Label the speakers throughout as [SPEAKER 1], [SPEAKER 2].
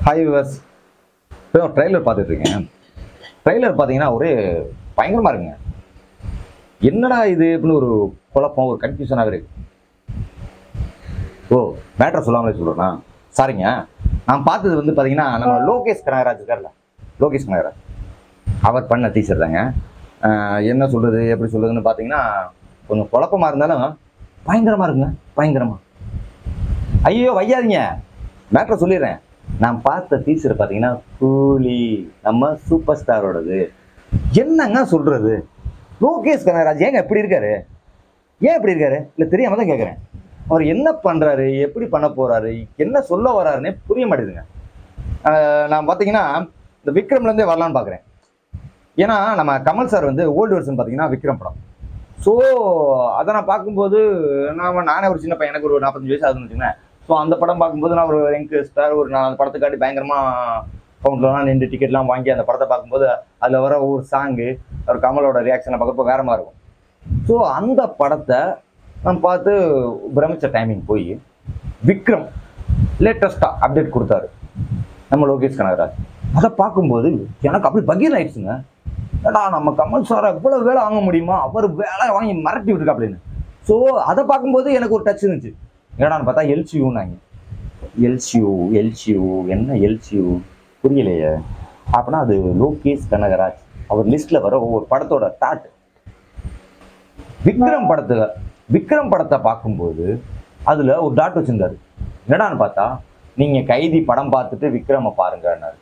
[SPEAKER 1] hi viewers இப்போ trailer பார்த்துட்டு இருக்கேன் ட்ரெய்லர் பார்த்தீங்கன்னா ஒரே பயங்கரமாக இருக்குங்க என்னடா இது அப்படின்னு ஒரு குழப்பம் ஒரு கன்ஃபியூஷனாகவே இருக்கு ஓ மேட்ரை சொல்லாமலே சொல்கிறேன்னா சாரிங்க நான் பார்த்தது வந்து பார்த்தீங்கன்னா நம்ம லோகேஷ் கனகராஜ் இருக்கார்ல லோகேஷ் கனகராஜ் அவர் பண்ண டீச்சர் தாங்க ஆஹ் என்ன சொல்கிறது எப்படி சொல்கிறதுன்னு பார்த்தீங்கன்னா கொஞ்சம் குழப்பமா இருந்தாலும் பயங்கரமாக இருக்குங்க பயங்கரமாக ஐயோ வையாதீங்க மேட்ரை சொல்லிடுறேன் நான் பார்த்த டீச்சர் பார்த்தீங்கன்னா கூலி நம்ம சூப்பர் ஸ்டாரோடது என்னங்க சொல்றது லோகேஷ் கனகராஜ் ஏங்க எப்படி இருக்காரு ஏன் இப்படி இருக்காரு இல்லை தெரியாம தான் கேட்குறேன் அவர் என்ன பண்றாரு எப்படி பண்ண போறாரு என்ன சொல்ல வராருன்னே புரிய மாட்டேதுங்க ஆஹ் நான் பார்த்தீங்கன்னா இந்த விக்ரம்லேருந்தே வரலான்னு பார்க்குறேன் ஏன்னா நம்ம கமல் சார் வந்து ஓல்டு வெர்ஷன் பார்த்தீங்கன்னா விக்ரம் படம் ஸோ அதை நான் பார்க்கும்போது நான் நானே ஒரு சின்ன பையன் எனக்கு ஒரு நாற்பத்தஞ்சு வயசு ஆகுதுன்னு வச்சுக்கோங்களேன் ஸோ அந்த படம் பார்க்கும்போது நான் ஒரு யங்ஸ்டர் ஒரு நான் அந்த படத்துக்காட்டி பயங்கரமாக கவுண்ட்லலாம் நின்று டிக்கெட்லாம் வாங்கி அந்த படத்தை பார்க்கும்போது அதில் வர ஒரு சாங்கு ஒரு கமலோட ரியாக்ஷனை பார்க்குறப்ப வேற மாதிரி இருக்கும் ஸோ அந்த படத்தை நான் பார்த்து பிரமிச்ச டைமிங் போய் விக்ரம் லேட்டஸ்ட்டாக அப்டேட் கொடுத்தாரு நம்ம லோகேஷ் கனகராஜ் அதை பார்க்கும்போது எனக்கு அப்படி பகீர் ஆயிடுச்சுங்க ஏடா நம்ம கமல் சாரை இவ்வளோ வேலை வாங்க முடியுமா அவர் வேலை வாங்கி மிரட்டி விட்டுருக்கா அப்படின்னு ஸோ அதை பார்க்கும்போது எனக்கு ஒரு டச் இருந்துச்சு என்னடான்னு பார்த்தா எல்சியூன்னாங்க எல்சியூ எல்சியூ என்ன எல்சியூ புரியலையே அப்படின்னா அது லோகேஷ் கனகராஜ் அவர் லிஸ்ட்ல வர ஒவ்வொரு படத்தோட டாட் விக்ரம் படத்தை விக்ரம் படத்தை பார்க்கும்போது அதுல ஒரு டாட் வச்சிருந்தாரு என்னடான்னு பார்த்தா நீங்க கைதி படம் பார்த்துட்டு விக்ரம பாருங்கன்னாரு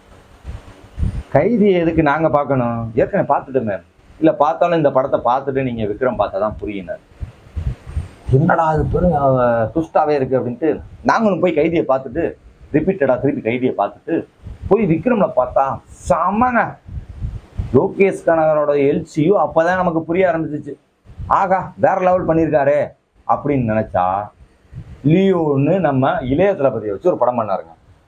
[SPEAKER 1] கைதி எதுக்கு நாங்க பார்க்கணும் ஏற்கனவே பார்த்துட்டோமே இல்ல பார்த்தாலும் இந்த படத்தை பார்த்துட்டு நீங்க விக்ரம் பார்த்தா தான் புரியினார் என்னடா அது பெரும் துஷ்டாவே இருக்கு அப்படின்ட்டு நாங்களும் போய் கைதியை பார்த்துட்டு ரிப்பீட்டடா திருப்பி கைதியை பார்த்துட்டு போய் விக்ரம்ல பார்த்தா செம்மங்க லோகேஷ் கனகரோட எல்சியும் அப்பதான் நமக்கு புரிய ஆரம்பிச்சிச்சு ஆகா வேற லெவல் பண்ணியிருக்காரு அப்படின்னு நினைச்சா லியோன்னு நம்ம இளைய தளபதியை வச்சு ஒரு படம் பண்ணாருங்க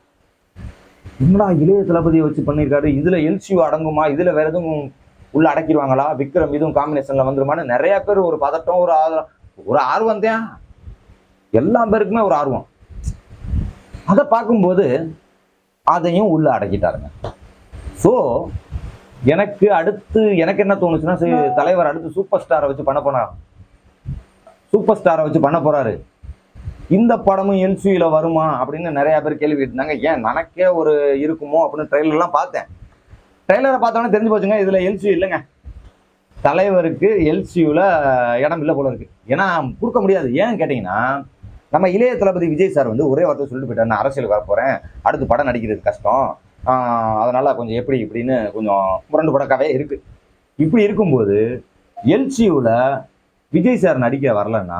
[SPEAKER 1] என்னடா இளைய தளபதியை வச்சு பண்ணியிருக்காரு இதுல எல்சியூ அடங்குமா இதுல வேற எதுவும் உள்ள அடக்கிடுவாங்களா விக்ரம் இதுவும் காம்பினேஷன்ல வந்துருமான்னு நிறைய பேர் ஒரு பதட்டம் ஒரு ஆர்வம் ஒரு ஆர்வம் தான் எல்லா பேருக்குமே ஒரு ஆர்வம் அதை பார்க்கும்போது அதையும் உள்ள அடக்கிட்டாருங்க ஸோ எனக்கு அடுத்து எனக்கு என்ன தோணுச்சுன்னா சரி தலைவர் அடுத்து சூப்பர் ஸ்டாரை வச்சு பண்ண போனா சூப்பர் ஸ்டாரை வச்சு பண்ண போறாரு இந்த படமும் எல்சியில வருமா அப்படின்னு நிறைய பேர் கேள்வி கேட்டிருந்தாங்க ஏன் எனக்கே ஒரு இருக்குமோ அப்படின்னு ட்ரெய்லர்லாம் பார்த்தேன் ட்ரெய்லரை பார்த்தோன்னே தெரிஞ்சு போச்சுங்க இதுல எல்சி இல்லைங்க தலைவருக்கு எல்சியூல இடம் இல்லை போல இருக்கு ஏன்னா கொடுக்க முடியாது ஏன்னு கேட்டிங்கன்னா நம்ம இளைய தளபதி விஜய் சார் வந்து ஒரே வார்த்தை சொல்லிட்டு போயிட்டார் நான் அரசியலுக்கு வர போறேன் அடுத்து படம் நடிக்கிறது கஷ்டம் ஆஹ் அதனால கொஞ்சம் எப்படி இப்படின்னு கொஞ்சம் முரண்டு படக்காவே இருக்கு இப்படி இருக்கும்போது எல்சியூல விஜய் சார் நடிக்க வரலன்னா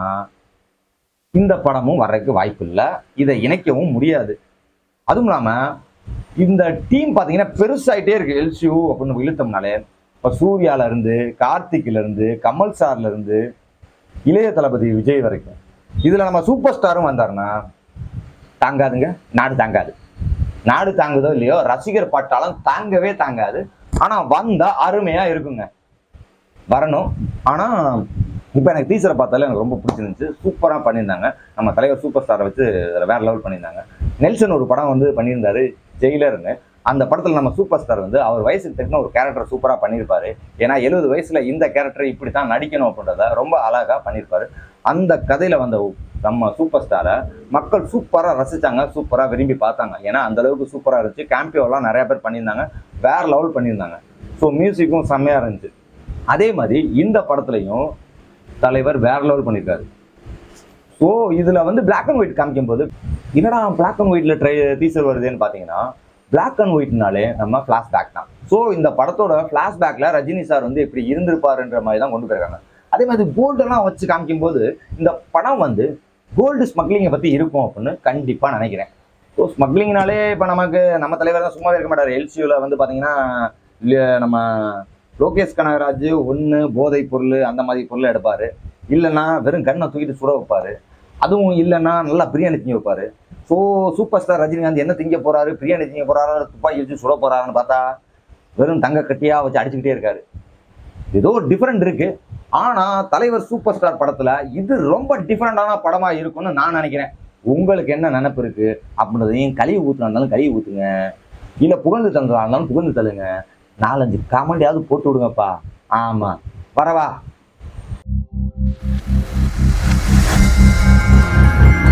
[SPEAKER 1] இந்த படமும் வர்றதுக்கு வாய்ப்பு இல்லை இதை இணைக்கவும் முடியாது அதுவும் இல்லாம இந்த டீம் பார்த்தீங்கன்னா பெருசாயிட்டே இருக்கு எல்சியூ அப்படின்னு இழுத்தோம்னாலே இப்போ சூர்யால இருந்து கார்த்திக்ல இருந்து கமல் சார்ல இருந்து இளைய தளபதி விஜய் வரைக்கும் இதுல நம்ம சூப்பர் ஸ்டாரும் வந்தாருன்னா தாங்காதுங்க நாடு தாங்காது நாடு தாங்குதோ இல்லையோ ரசிகர் பட்டாளம் தாங்கவே தாங்காது ஆனா வந்தா அருமையா இருக்குங்க வரணும் ஆனா இப்போ எனக்கு டீச்சரை பார்த்தாலே எனக்கு ரொம்ப பிடிச்சிருந்துச்சு சூப்பராக பண்ணியிருந்தாங்க நம்ம தலைவர் சூப்பர் ஸ்டாரை வச்சு அதில் வேற லெவல் பண்ணியிருந்தாங்க நெல்சன் ஒரு படம் வந்து பண்ணியிருந்தாரு ஜெயிலர்னு அந்த படத்தில் நம்ம சூப்பர் ஸ்டார் வந்து அவர் வயசுக்கு தக்கன ஒரு கேரக்டர் சூப்பராக பண்ணியிருப்பாரு ஏன்னா எழுபது வயசுல இந்த கேரக்டர் இப்படி தான் நடிக்கணும் அப்படின்றத ரொம்ப அழகாக பண்ணியிருப்பாரு அந்த கதையில வந்த நம்ம சூப்பர் ஸ்டாரை மக்கள் சூப்பராக ரசிச்சாங்க சூப்பராக விரும்பி பார்த்தாங்க ஏன்னா அந்த அளவுக்கு சூப்பராக இருந்துச்சு கேம்பியோலாம் நிறைய பேர் பண்ணியிருந்தாங்க வேற லெவல் பண்ணியிருந்தாங்க ஸோ மியூசிக்கும் செம்மையாக இருந்துச்சு அதே மாதிரி இந்த படத்துலையும் தலைவர் வேற லெவல் பண்ணியிருக்காரு ஸோ இதுல வந்து பிளாக் அண்ட் ஒயிட் காமிக்கும் போது என்னடா பிளாக் அண்ட் ஒயிட்ல ட்ரை டீசர் வருதுன்னு பார்த்தீங்கன்னா பிளாக் அண்ட் ஒயிட்னாலே நம்ம ஃபிளாஷ்பேக் தான் ஸோ இந்த படத்தோட ஃபிளாஷ்பேக்ல ரஜினி சார் வந்து இப்படி இருந்திருப்பாருன்ற மாதிரி தான் கொண்டு போயிருக்காங்க அதே மாதிரி கோல்டெல்லாம் வச்சு காமிக்கும் போது இந்த படம் வந்து கோல்டு ஸ்மக்லிங்கை பத்தி இருக்கும் அப்படின்னு கண்டிப்பா நினைக்கிறேன் ஸோ ஸ்மக்லிங்னாலே இப்போ நமக்கு நம்ம தலைவர் தான் சும்மாவே இருக்க மாட்டார் எல்சியூல வந்து பார்த்தீங்கன்னா இல்ல- நம்ம லோகேஷ் கனகராஜ் ஒன்று போதைப் பொருள் அந்த மாதிரி பொருளை எடுப்பாரு இல்லைன்னா வெறும் கண்ணை தூக்கிட்டு சுட வைப்பாரு அதுவும் இல்லைன்னா நல்லா பிரியாணி திங்க வைப்பாரு ஸோ சூப்பர் ஸ்டார் ரஜினிகாந்த் என்ன திங்க போறாரு பிரியாணி திங்க போறாரா துப்பாக்கி வச்சு சுட போறாருன்னு பார்த்தா வெறும் தங்க கட்டியா வச்சு அடிச்சுக்கிட்டே இருக்காரு ஏதோ ஒரு டிஃபரெண்ட் இருக்கு ஆனா தலைவர் சூப்பர் ஸ்டார் படத்துல இது ரொம்ப டிஃபரெண்டான படமா இருக்கும்னு நான் நினைக்கிறேன் உங்களுக்கு என்ன நினப்பு இருக்கு அப்படின்றதையும் கழுவி ஊற்றுனா இருந்தாலும் கழுவி ஊற்றுங்க இல்லை புகழ்ந்து தந்ததா இருந்தாலும் புகழ்ந்து தள்ளுங்க நாலஞ்சு கமெண்டியாவது போட்டு விடுங்கப்பா ஆமாம் வரவா